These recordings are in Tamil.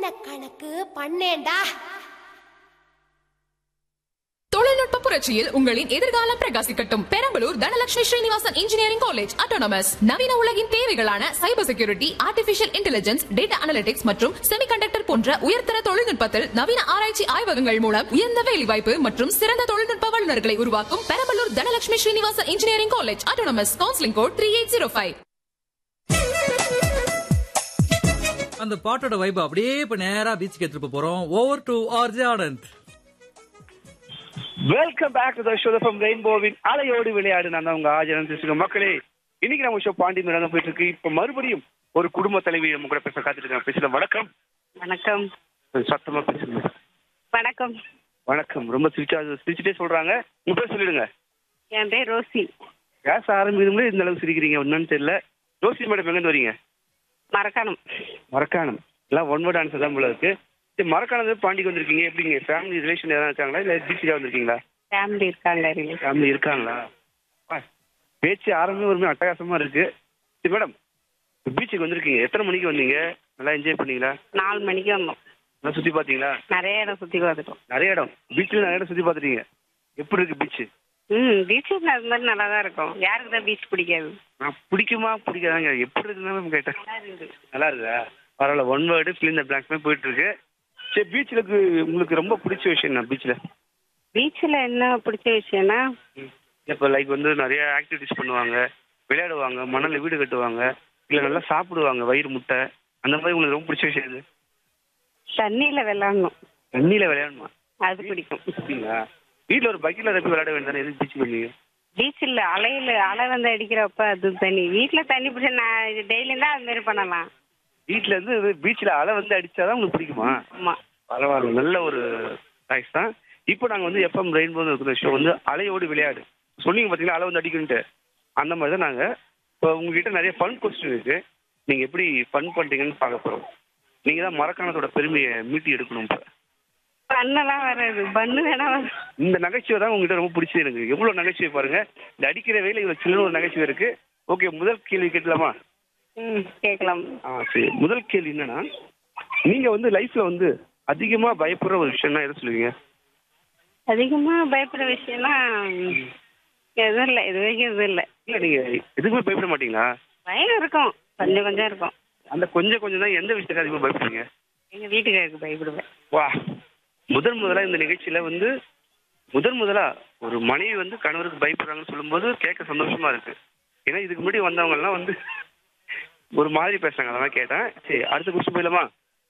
கணக்கு பண்ணேன்டா தொழில்நுட்ப புரட்சியில் உங்களின் எதிர்காலம் பிரகாசிக்கட்டும் Perambalur Dhanalakshmi Srinivasan engineering college autonomous நவீன உலகின் தேவைகளான cyber security artificial intelligence data analytics மற்றும் செமிகண்டக்டர் போன்ற உயர்தர தொழில்நுட்பத்தில் நவீன ஆராய்ச்சி ஆய்வகங்கள் மூலம் உயர்ந்த வேலைவாய்ப்பு மற்றும் சிறந்த தொழில்நுட்ப வல்லுநர்களை உருவாக்கும் Perambalur Dhanalakshmi Srinivasan engineering college autonomous counselling code three eight zero five அந்த பாட்டோட வைப் அப்படியே இப்ப நேரா பீச்சுக்கு எடுத்துட்டு போறோம் over to RJ Anand welcome back to the show from ரெயின்போவின் அலையோடு விளையாடு நான் தான் உங்க ஆஜரன் பேசுகிறேன் மக்களே இன்னைக்கு நம்ம ஷோ பாண்டி மேடம் போயிட்டு இருக்கு இப்ப மறுபடியும் ஒரு குடும்ப தலைவி நம்ம கூட பேச காத்துட்டு இருக்காங்க பேசல வணக்கம் வணக்கம் கொஞ்சம் சத்தமா பேசுங்க வணக்கம் வணக்கம் ரொம்ப சிரிச்சா சிரிச்சுட்டே சொல்றாங்க உங்க பேர் சொல்லிடுங்க என் பேர் ரோசி பேச ஆரம்பிக்கிறவங்களே இந்த அளவுக்கு சிரிக்கிறீங்க என்னன்னு தெரியல ரோசி மேடம் எங்க வரீங்க மறக்கணும் மரக்காணம் எல்லாம் ஒன் வேர்ட் ஆன்சர் தான் போல இருக்கு சரி மரக்காணம் பாண்டிக்கு வந்திருக்கீங்க எப்படிங்க ஃபேமிலி ரிலேஷன் எதாவது இருக்காங்களா இல்ல பீச்சுக்காக வந்திருக்கீங்களா ஃபேமிலி இருக்காங்க ரிலேஷன் ஃபேமிலி இருக்காங்களா ஆ, பேச்சு ஆரம்பமே ஒரு அட்டகாசமா இருக்கு சரி மேடம் பீச்சுக்கு வந்திருக்கீங்க எத்தனை மணிக்கு வந்தீங்க நல்லா என்ஜாய் பண்ணீங்களா நாலு மணிக்கு வந்தோம் நல்லா சுத்தி பாத்தீங்களா நிறைய இடம் சுற்றி பார்த்துட்டோம் நிறைய இடம் பீச்சில் நிறைய இடம் சுத்தி பார்த்துட்டீங்க எப்படி இருக்கு பீச் ம் பீச்சில் அது மாதிரி நல்லா தான் இருக்கும் யாருக்கு தான் பீச் பிடிக்காது நான் பிடிக்குமா பிடிக்காதாங்க எப்படி இருக்குன்னு கேட்டேன் நல்லா இருக்குது நல்லா இருக்குதா பரவாயில்ல ஒன் வேர்டு ஃபில் இந்த பிளாங்க்மே போயிட்டு இருக்கு சரி பீச்சில் உங்களுக்கு ரொம்ப பிடிச்ச விஷயம் என்ன பீச்சில் பீச்சில் என்ன பிடிச்ச விஷயம்னா இப்போ லைக் வந்து நிறைய ஆக்டிவிட்டிஸ் பண்ணுவாங்க விளையாடுவாங்க மணலில் வீடு கட்டுவாங்க இல்லை நல்லா சாப்பிடுவாங்க வயிறு முட்டை அந்த மாதிரி உங்களுக்கு ரொம்ப பிடிச்ச விஷயம் இது தண்ணியில் விளாடணும் தண்ணியில் விளையாடணுமா அது பிடிக்கும் அப்படிங்களா வீட்டில் ஒரு பக்கெட்டில் தப்பி விளையாட வேண்டியதானே எதுக்கு பீச்சுக்கு வந்தீங்க பீச்சில் அலையில் அலை வந்து அடிக்கிறப்ப அது தண்ணி வீட்டில் தண்ணி பிடிச்ச நான் டெய்லியும் தான் அது மாதிரி பண்ணலாம் வீட்டில் இருந்து பீச்சில் அலை வந்து அடிச்சாதான் உங்களுக்கு பிடிக்குமா ஆமாம் பரவாயில்ல நல்ல ஒரு சாய்ஸ் தான் இப்போ நாங்கள் வந்து எஃப்எம் ரெயின்போ இருக்கிற ஷோ வந்து அலையோடு விளையாடு சொன்னீங்க பார்த்தீங்களா அலை வந்து அடிக்குன்ட்டு அந்த மாதிரி தான் நாங்கள் இப்போ உங்ககிட்ட நிறைய ஃபன் கொஸ்டின் இருக்கு நீங்கள் எப்படி ஃபன் பண்ணுறீங்கன்னு பார்க்க போகிறோம் நீங்கள் தான் மரக்காணத்தோட பெருமையை மீட்டி எடுக்கணும் இப்போ பண்ணலாம் வராது பண்ணு வேணா வரும் இந்த நகைச்சுவை தான் உங்ககிட்ட ரொம்ப பிடிச்சது எனக்கு எவ்வளோ நகைச்சுவை பாருங்க இந்த அடிக்கிற வேலை இவ்வளோ சின்ன ஒரு நகைச்சுவை இருக்கு ஓகே முதல் கேள்வி கேட்கலாமா ம் கேட்கலாம் ஆ சரி முதல் கேள்வி என்னன்னா நீங்கள் வந்து லைஃப்பில் வந்து அதிகமாக பயப்படுற ஒரு விஷயம்னா எதை சொல்லுவீங்க அதிகமாக பயப்படுற விஷயம்னா எதுவும் இல்லை இது வரைக்கும் எதுவும் இல்லை இல்லை நீங்கள் எதுக்குமே பயப்பட மாட்டீங்களா பயம் இருக்கும் கொஞ்சம் கொஞ்சம் இருக்கும் அந்த கொஞ்சம் கொஞ்சம் தான் எந்த விஷயத்துக்கு அதிகமாக பயப்படுவீங்க எங்கள் வீட்டுக்காருக்கு பயப்படுவேன் வா முதன் முதலா இந்த நிகழ்ச்சியில வந்து முதன் முதலா ஒரு மனைவி வந்து கணவருக்கு பயப்படுறாங்கன்னு சொல்லும்போது கேட்க சந்தோஷமா இருக்கு ஏன்னா இதுக்கு முன்னாடி வந்தவங்க எல்லாம் வந்து ஒரு மாதிரி பேசுறாங்க அதெல்லாம் கேட்டேன் சரி அடுத்த கொஸ்டின் போயிடலாமா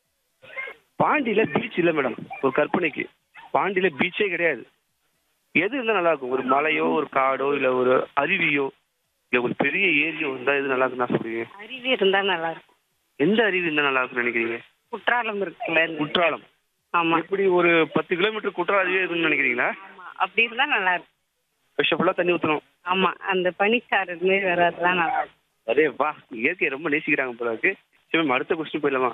பாண்டியில பீச் இல்ல மேடம் ஒரு கற்பனைக்கு பாண்டியில பீச்சே கிடையாது எது இருந்தா நல்லா இருக்கும் ஒரு மலையோ ஒரு காடோ இல்ல ஒரு அருவியோ இல்ல ஒரு பெரிய ஏரியோ இருந்தா எது நல்லா இருக்குன்னு சொல்லுவீங்க அருவி இருந்தால் நல்லா இருக்கும் எந்த அருவி இருந்தா நல்லா இருக்கும்னு நினைக்கிறீங்க குற்றாலம் இருக்குல்ல குற்றாலம் ஆமாம் எப்படி ஒரு பத்து கிலோமீட்டர் குற்றாலம் அருவியே இருக்குன்னு நினைக்கிறீங்களா ஆமாம் அப்படி இருந்தால் நல்லா இருக்கும் விஷம் ஃபுல்லாக தண்ணி ஊற்றணும் ஆமாம் அந்த பனிச்சாறு மாரி வர்றதுலாம் நல்லா இருக்கும் அரே வா இயற்கையை ரொம்ப நேசிக்கிறாங்க போல இருக்கு சரி மேம் அடுத்த கொஸ்டின் போயிடலாமா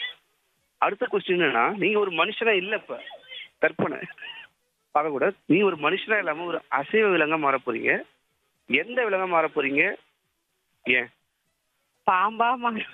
அடுத்த கொஸ்டின் என்னன்னா நீங்க ஒரு மனுஷனா இல்ல இப்ப கற்பனை பார்க்க கூட நீ ஒரு மனுஷனா இல்லாம ஒரு அசைவ விலங்கா மாற போறீங்க எந்த விலங்கா மாற போறீங்க ஏன் பாம்பா மாறும்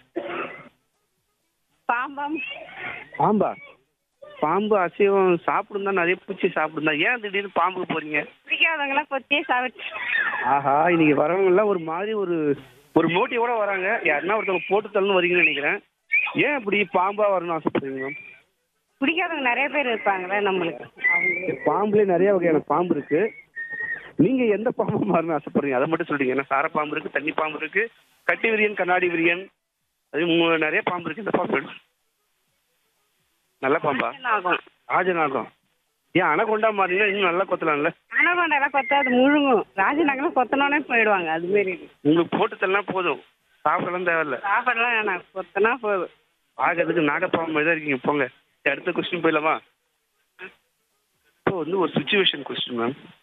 பாம்பா பாம்பா பாம்பு அசைவம் சாப்பிடும் தான் நிறைய பூச்சி சாப்பிடும் தான் ஏன் திடீர்னு பாம்புக்கு போறீங்க பிடிக்காதவங்களாம் கொத்தியே சாப்பிட்டு ஆஹா இன்னைக்கு வரவங்க எல்லாம் ஒரு மாதிரி ஒரு ஒரு மோட்டிவோட வராங்க யாருன்னா ஒருத்தவங்க போட்டு தள்ளணும் வரீங்கன்னு நினைக்கிறேன் ஏன் இப்படி பாம்பா வரணும்னு ஆசைப்படுறீங்க மேம் பிடிக்காதவங்க நிறைய பேர் இருப்பாங்கல்ல நம்மளுக்கு அவங்க பாம்புல நிறைய வகையான பாம்பு இருக்கு நீங்க எந்த பாம்பு மாறணும் ஆசைப்படுறீங்க அதை மட்டும் சொல்றீங்க ஏன்னா சார பாம்பு இருக்கு தண்ணி பாம்பு இருக்கு கட்டி விரியன் கண்ணாடி விரியன் அது மு- நிறைய பாம்பு இருக்கு இந்த பாம்பு வேணும் நல்ல பாம்பா என்ன ஆகும் ராஜநாகம் ஏன் அணகொண்டா மாறீங்கன்னா இன்னும் நல்லா கொத்தலாம்ல அனகொண்டெல்லாம் கொத்தா அது முழுங்கும் ராஜநாகலாம் கொத்தனோடனே போயிடுவாங்க அது மாரி உங்களுக்கு போட்டு தள்ளலாம் போதும் சாப்பிடலாம் தேவையில்ல சாப்பாடுலாம் வேணாம் கொத்தனா போதும் பார்க்கறதுக்கு நாகப்பாம்பு மாதிரி தான் இருக்கீங்க போங்க சரி, அடுத்த கொஸ்டின் போயிடலாமா இப்போ வந்து ஒரு சுச்சுவேஷன் கொஸ்டின் மேம்